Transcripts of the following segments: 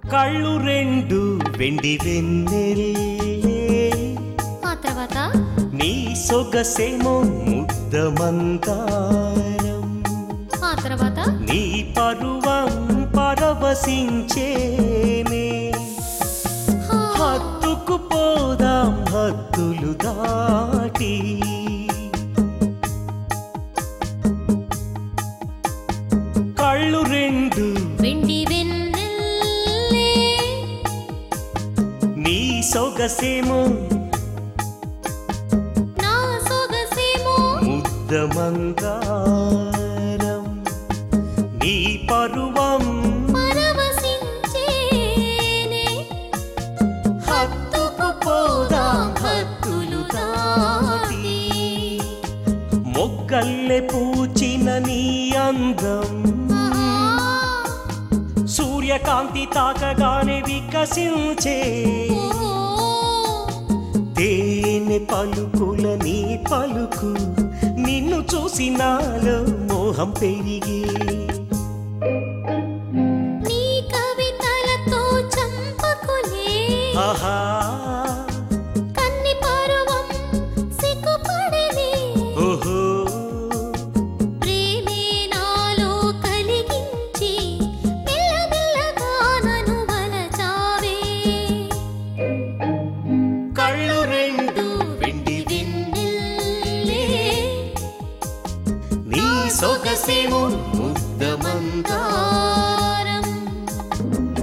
కళ్ళు రెండు వెండి వెన్నెల్లే ఆ తర్వాత నీ సొగసేమో ముద్ద మందారం ఆ తర్వాత నీ పరువం పరవశించేనే హా, హత్తుకు పోదాం హద్దులు దాటి కళ్ళు రెండు వెండి వెన్నెల్లే నీ సొగసేమో నా సొగసేమో ముద్ద మందారం నీ పరువం పరవశించేనే హత్తుకు పోదాం హద్దులు దాటి మొగ్గల్లె పూచిన నీ అందం సూర్యకాంతి తాకగానే వికసించే తేనె పలుకుల నీ పలుకు నిన్ను చూసి నాలో మోహం పెరిగే నీ కవితలతో చంపకులే ఆహా కన్ని పరువం సిగ్గుపడలే ఓహో ప్రేమే నాలో కలిగించి మెల్లమెల్లగా నన్ను వలచావే కళ్ళు రెండు వెండి వెన్నెల్లే నీ సొగసేమో ముద్ద మందారం దారం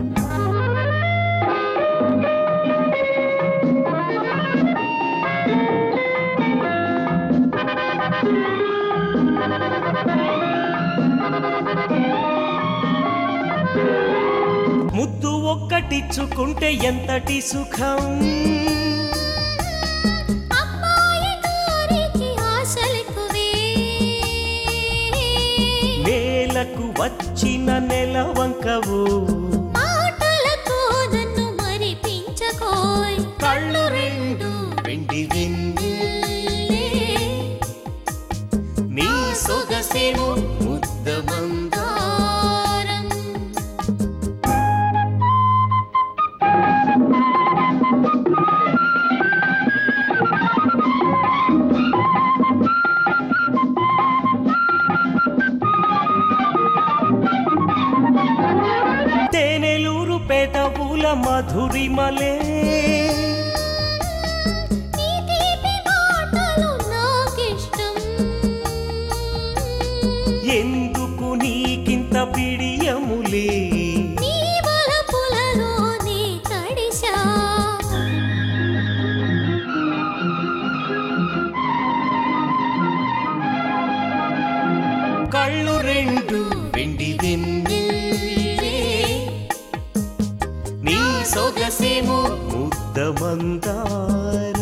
ముద్దు ఒక్కటిచ్చుకుంటే ఎంతటి సుఖం అమ్మాయి గారికి ఆశలెక్కువే నేలకు వచ్చిన నెలవంకవు మాటలతో నన్ను మరిపించకోయ్ కళ్ళు రెండు వెండి వెండి నీ సొగసేమో ముద్ద మందారం దారం తేనెలూరు పెదవుల మధురిమలే నీ తీపి మాటలు నాకిష్టం ఎందుకు నీకింత పిడియములే నీ వలపులలో నీ తడిశా కళ్ళు రెండు వెండి వెన్నెల్లే నీ సొగసేమో ముద్ద మందారం